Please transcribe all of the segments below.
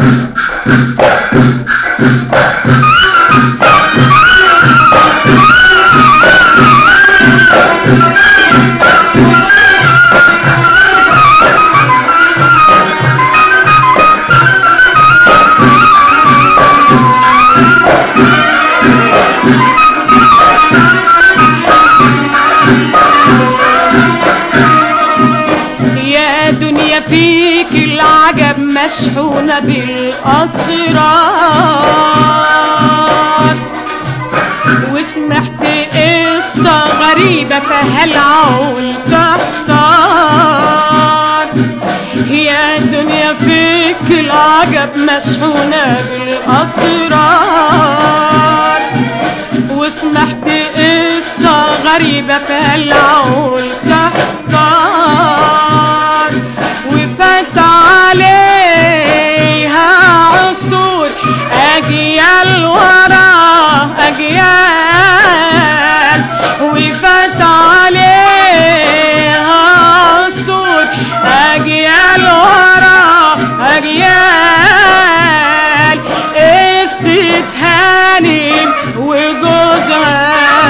يا دنيا فيك العجب مشحونة بالأسرار وسمعت قصة غريبة فهالعقول تحتار يا دنيا فيك العجب مشحونة بالأسرار وسمعت قصة غريبة فهالعقول تحتار وفات عليها عصور أجيال ورا أجيال وفات عليها عصور أجيال ورا أجيال قصة هانم وجوزها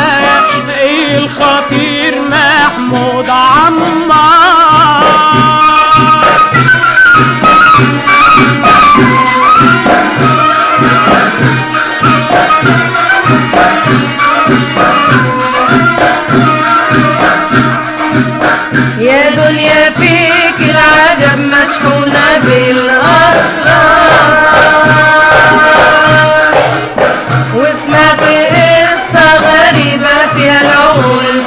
الخطير محمود عمار يا دنيا فيك العجب مشحونة بالأسرار وسمعت قصة غريبة فيها العقول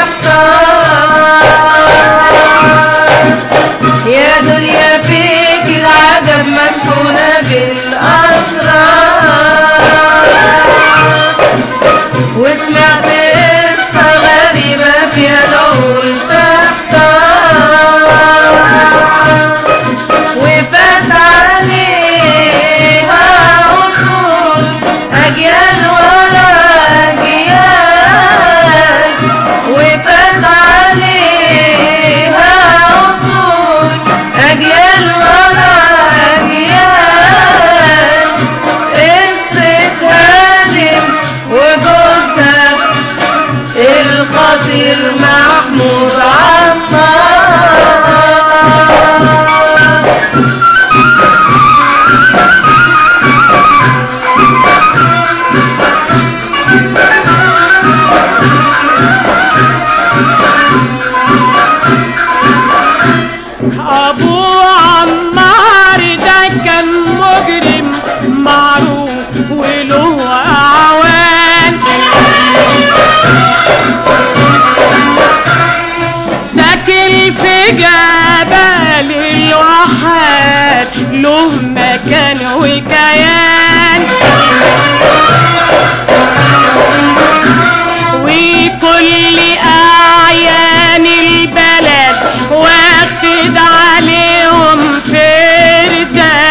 تحتار يا دنيا فيك العجب مشحونة بالأسرار وسمعت قصة غريبة فيها العقول تحتار وفات عليها عصور أجيال ورا أجيال وفات عليها عصور أجيال ورا أجيال قصة هانم وجوزها الخطير محمود عمار ابو عمار ده كان مجرم معروف وله اعوان ساكن في جبل الواحات له مكان وكيان وكل أعيان البلد واخد عليهم فردة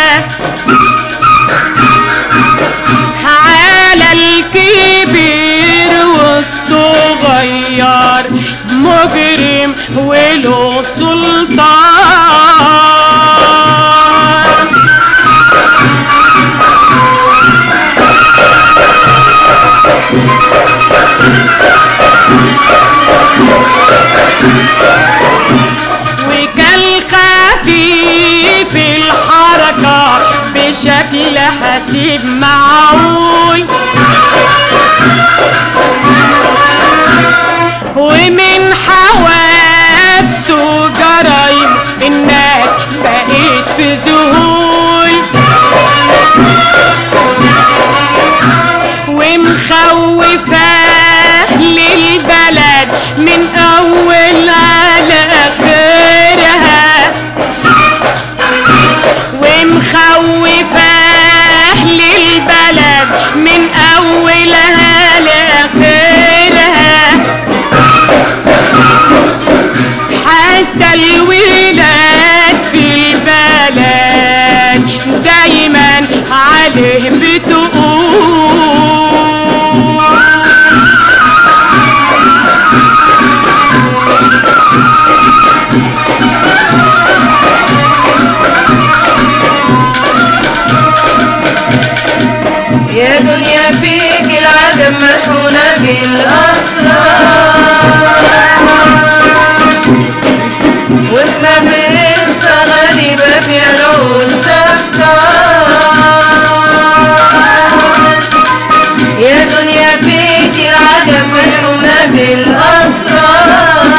على الكبير والصغير مجرم وله سلطان وكان خفيف الحركة بشكل حسيب معقول ومن حوادثه جرايم الناس بقت في ذهول ومخوفاه للبلد من أول على آخرها ومخوفاه للبلد من أولها لآخرها حتى الولاد في البلد دايما عليه بتقول دنيا فيك العجب مشحونة بالأسرار واسمع بقصة غريبة في العقول تختار يا دنيا فيك العجب مشحونة بالأسرار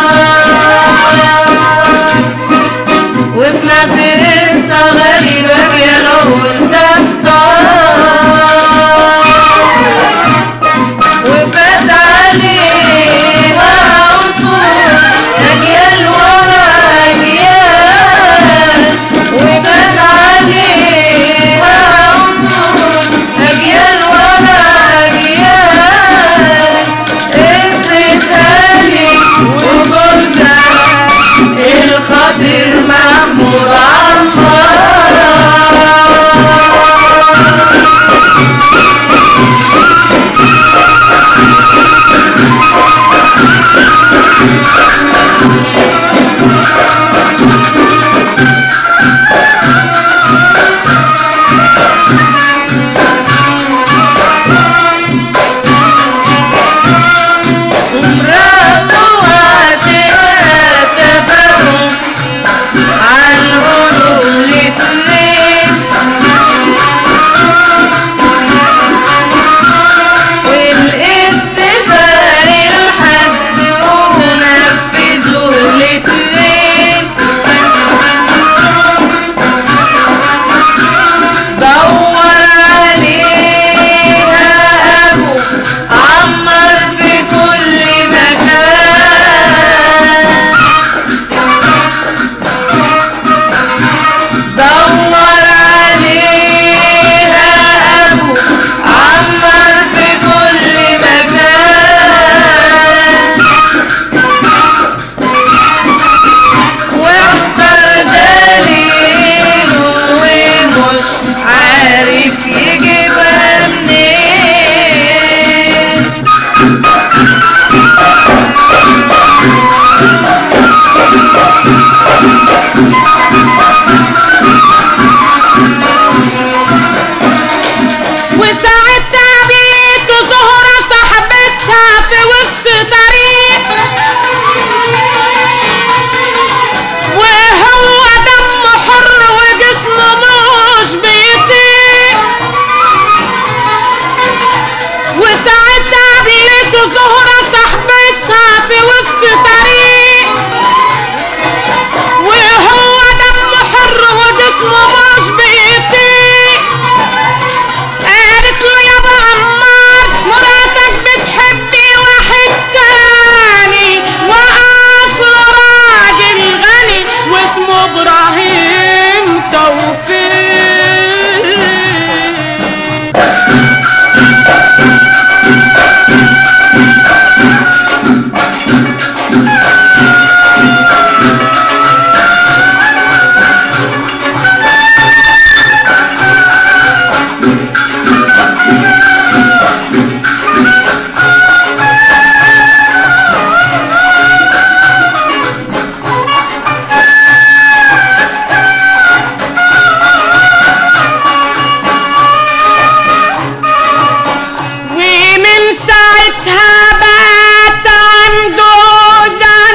وسمعت قصة غريبة في العقول تختار وفات عليها عصور أجيال ورا أجيال وفات عليها عصور أجيال ورا أجيال قصة هاني وجوزها الخطير محمود عمار امرأة وعشرة تفاهم عنهم الاتنين والاستفار الحد ونفذوا الاتنين دور عليها ابو عمر في كل مكان دور عليها ابو عمر في كل مكان واختار دليل ومش عارف يجيبها منين وساعتها قابلته زهرة صاحبتها في وسط طريق وهو دمه حر وجسمه مش بيطيق وساعتها قابلته زهرة صاحبتها في وسط طريق وهو دمه حر وجسمه مش بيطيق قالت له يا ابو عمار مراتك بتحبي واحد تاني واصله راجل غني واسمه ابراهيم توفيق ومن ساعتها بات عنده ده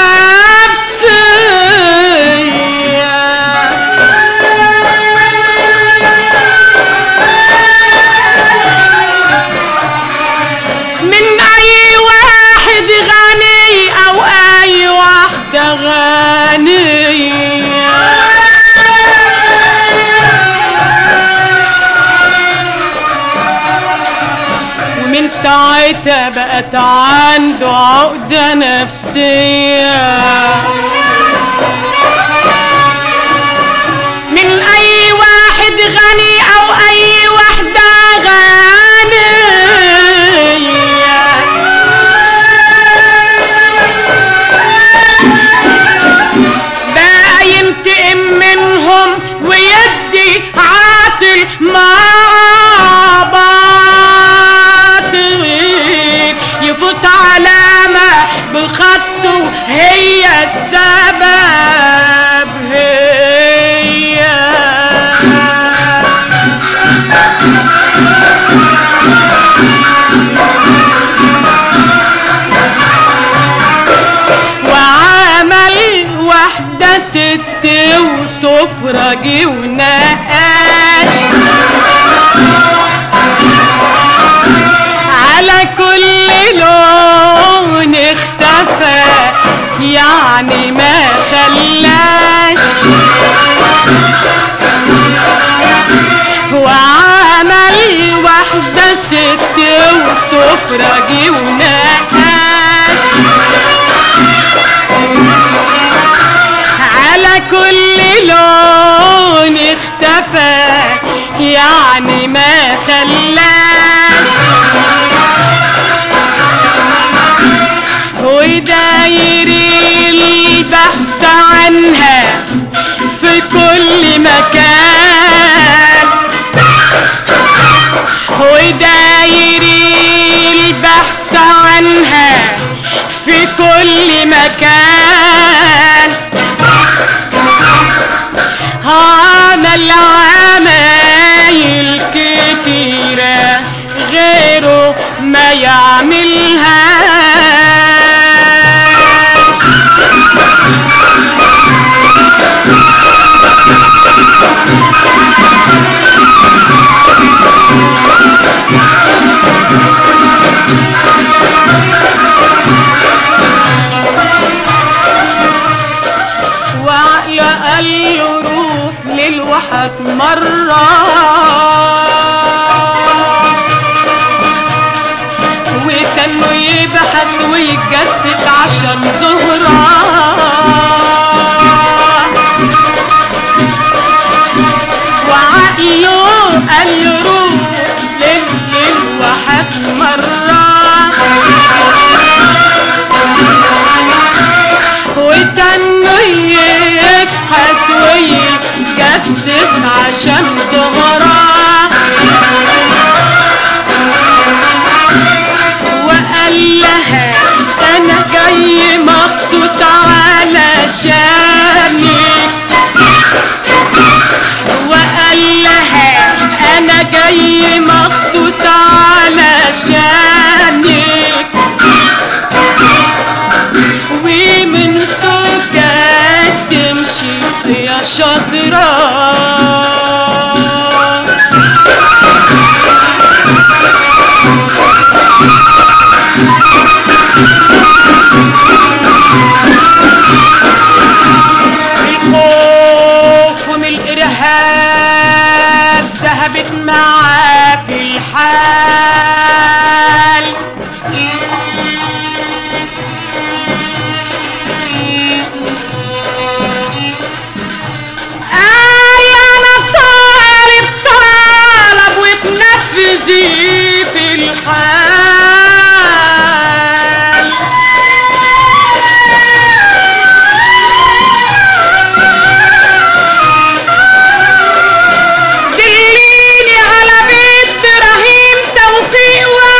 من اي واحد غني او اي واحدة غنية ومن ساعتها بقت عنده عقدة نفسية من اي واحد غني او اي واحدة غنية بقى ينتقم منهم ويدي عاطل مع باطل يفوت علامة بخطه هي السابقة سفرجي ونقاش على كل لون اختفى يعني ما خلاش وعمل واحدة ست وسفرجي ونقاش على كل لون اختفى يعني ما خلاش وداير البحث عنها في كل مكان وداير البحث عنها في كل مكان عمل عمايل كتيرة غيره ما يعملهاش وعقل قال له روح للوحد مرة وكانه يبحث ويتجسس عشان زهرة وعقله قال له روح لل- للوحد مرة وتنه يبحث ويتجسس عشان تغرى وقال لها انا جاي مخصوص علشانك وقال لها انا جاي مخصوص علشانك ومن سكات تمشي يا شاطرة الخوف من الإرهاب ذهبت معاه في الحال آي أنا طالب طالب وتنفذي في الحال دليني على بيت إبراهيم توفيق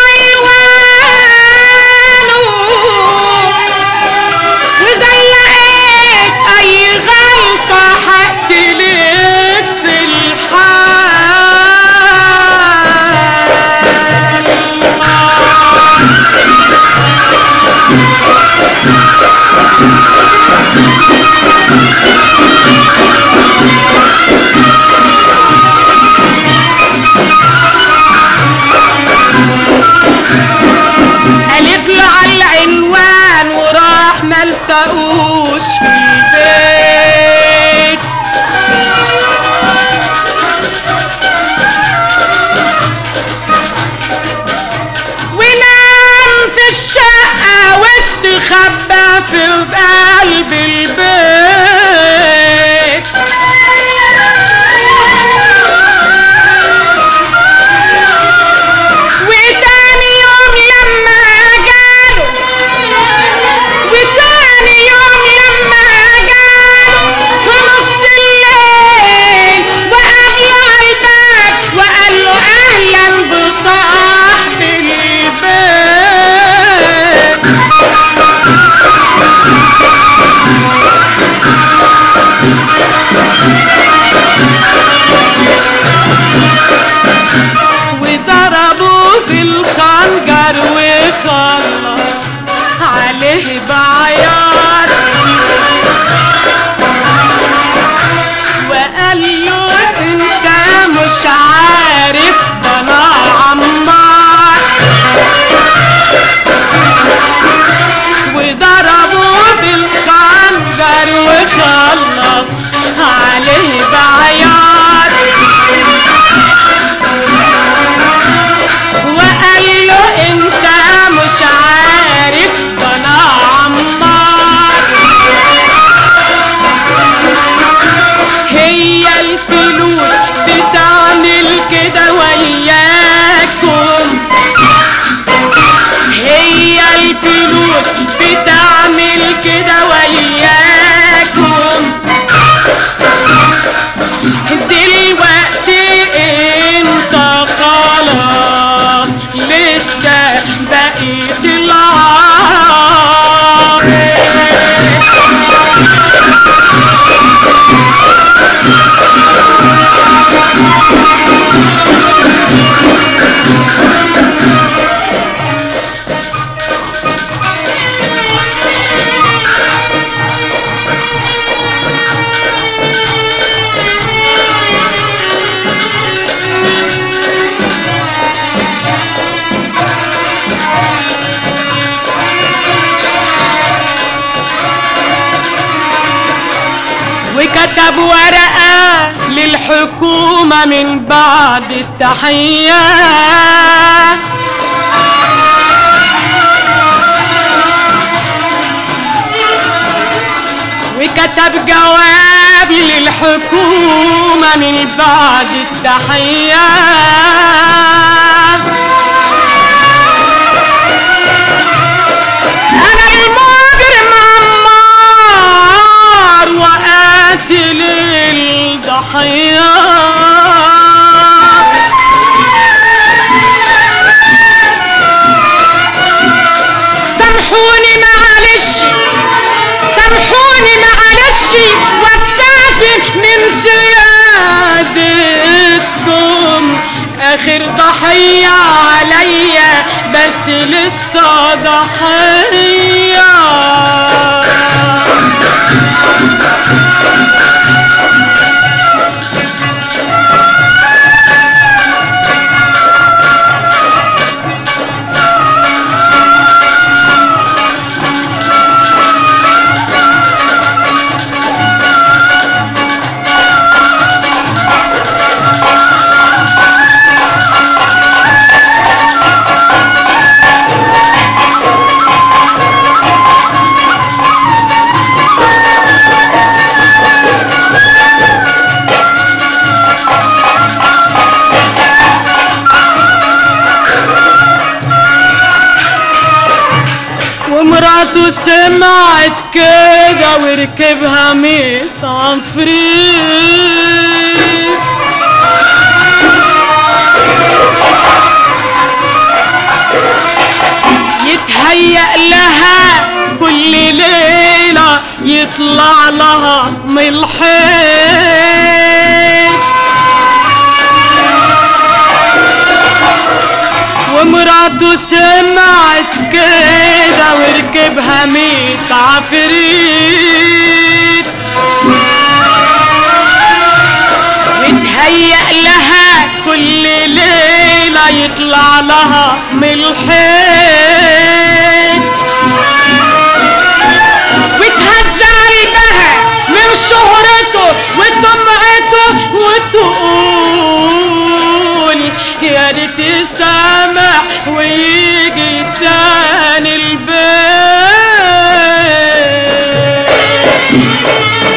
دلوقتي انت خلاص لسه بقيت العار وكتب ورقة للحكومة من بعد التحية وكتب جواب للحكومة من بعد التحية أنا المجرم عمار وقاتل الضحية سامحوني معلش سامحوني معلش واستاذن من سيادتكم اخر ضحية عليا بس لسه ضحية ومراته سمعت كده وركبها ميت عفريت يتهيأ لها كل ليلة يطلع لها من الحيط ومراته سمعت كده وركبها ميت عفريت وتهيأ لها كل ليلة يطلع لها من الحيط وتهز قلبها من شهرته وسمعته وتقول يا ريت يسامح ويجي تاني البيت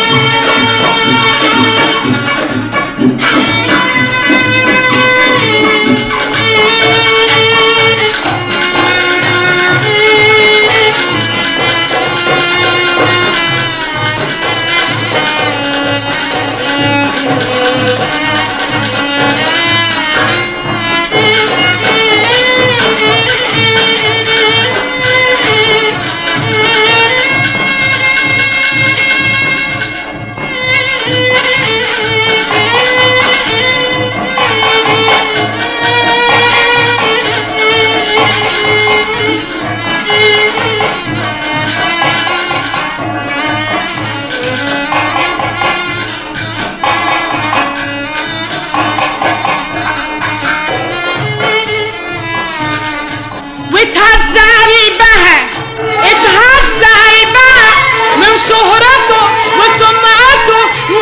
وتهز قلبها اتهز قلبها من شهرته وسمعته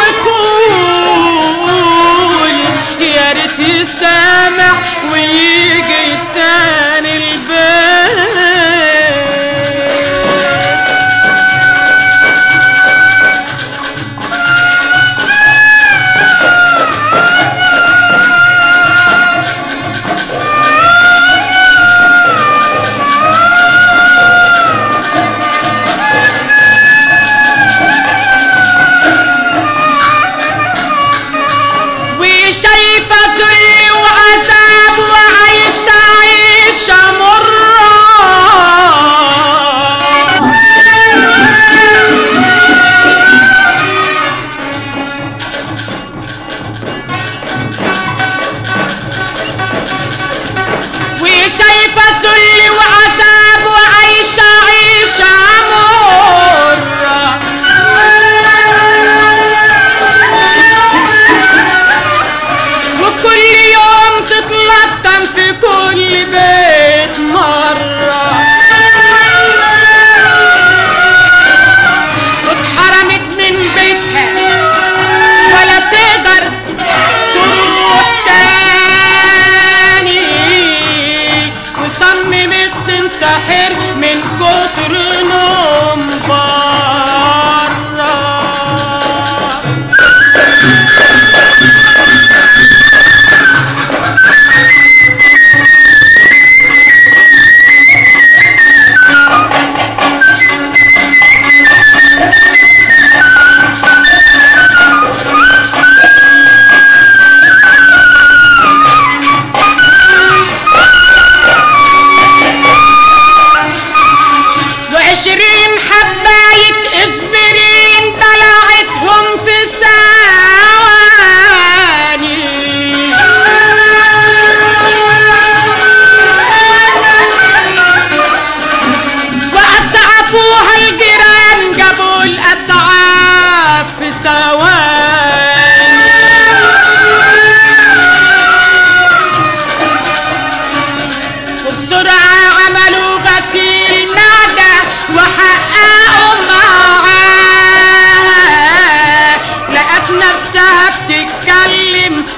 وتقول يا ريت يسامح ويجي تاني البيت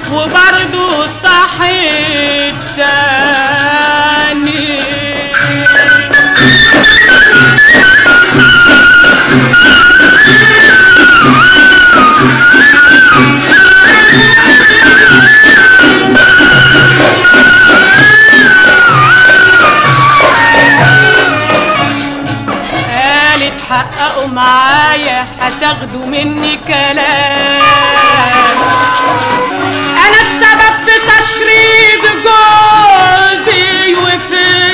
وبرضه صحيت تاني قالت حققوا معايا هتاخدوا مني كلام انا السبب في تشريد جوزي وفي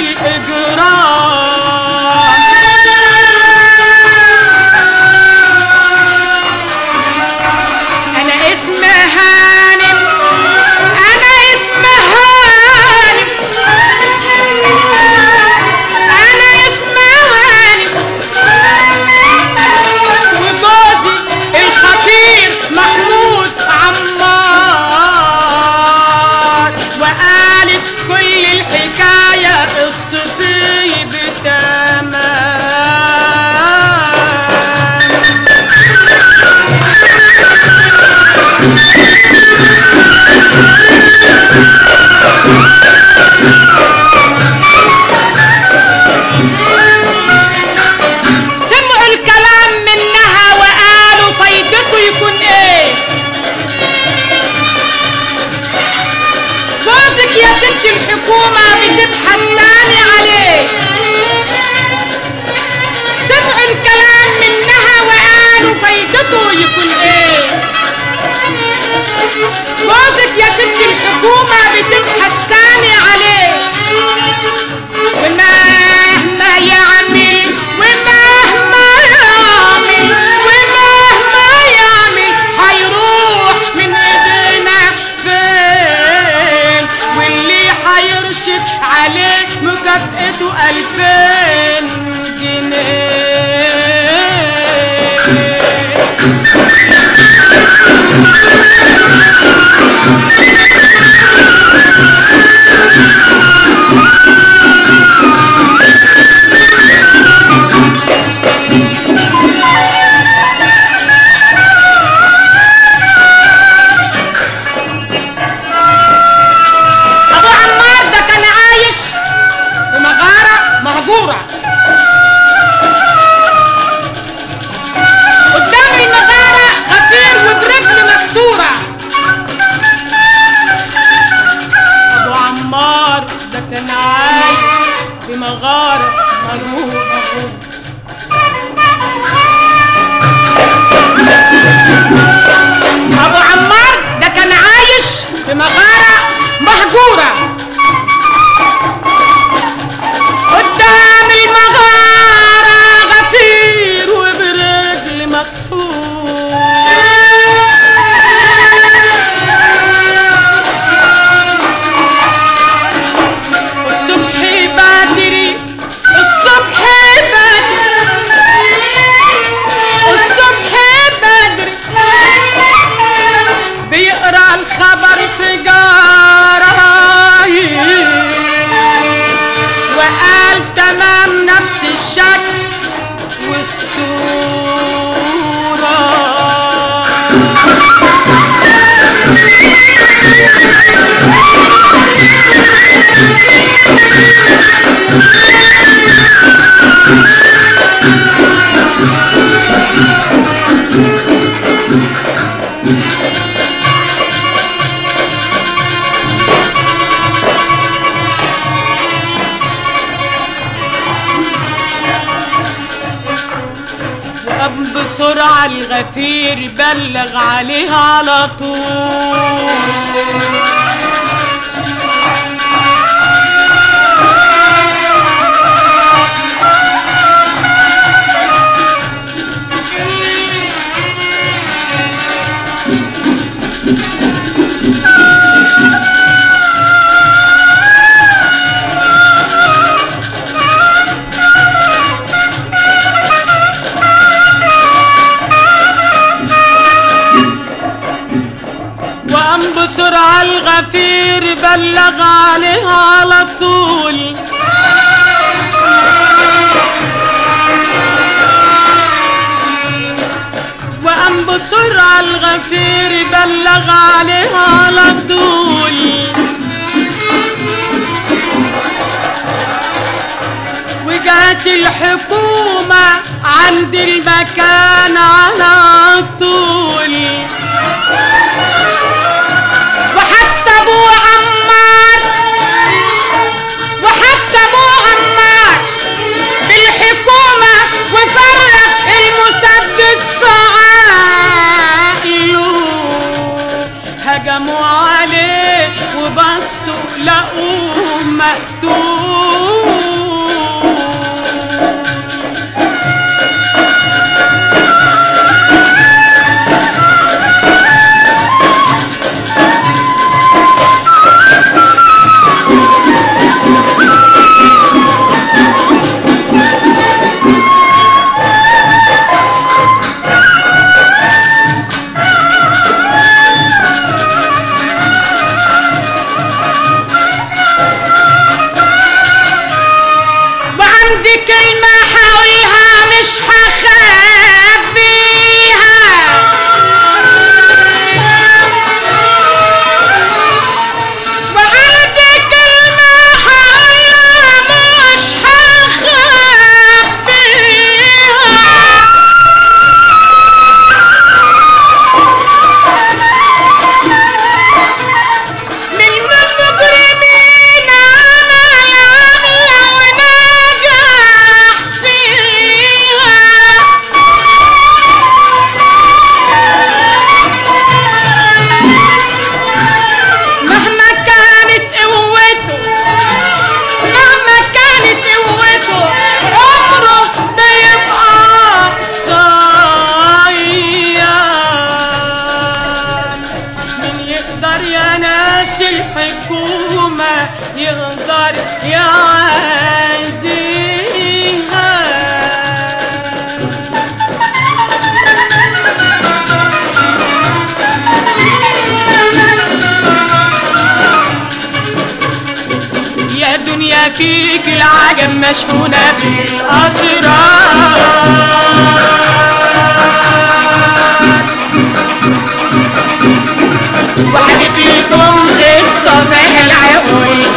الاجرام انا اسم هانم انا اسم هانم انا اسم هانم وجوزي الخطير محمود عمار وقالت كل الحكاية قصتي بتمام سمعوا الكلام منها وقالوا فايدته يكون ايه جوزك يا ست الحكومة بتبحث تاني عليه سمعوا الكلام منها وقالوا فايدته يكون ايه جوزك يا ست الحكومة بتبحث تاني عليه ومهما يعمل ومهما يعمل ومهما يعمل هيروح من ايدينا فين واللي هيرشد عليه مكافئته ألفين جنيه ابو عمار ده كان عايش في مغاره مهجوره قدام المغاره غفير وبرجل مكسوره ابو عمار ده كان عايش في مغاره مهجوره ابو عمار ده كان عايش في مغاره مهجوره قدام المغاره غفير وبرجل مكسور الصبح بدري الصبح بدري الصبح بدري بيقرا الخبر في جرايد وقال تمام نفس الشكل والصورة وقام بسرعة الغفير بلغ عليها على طول وقام بسرعة الغفير بلغ عليها على طول وقام بسرعة الغفير بلغ عليها على الحكومة عند المكان على طول وحسبوا عمار وحسبوا عمار بالحكومة وفرق المسدس في عقله هجموا عليه وبصوا لقوه مقتول وعندي كلمة حقولها مش هخبيها وعندي كلمة حقولها مش هخبيها من المجرمين عمل عملة ونجح فيها مهما كانت قوته مهما كانت قوته عمره ما يبقى صايع من يقدر يا ناس الحكومة يقدر يعديها يا دنيا فيك العجب مشحونة بالأسرار وحكيت لكم قصة فيها العقول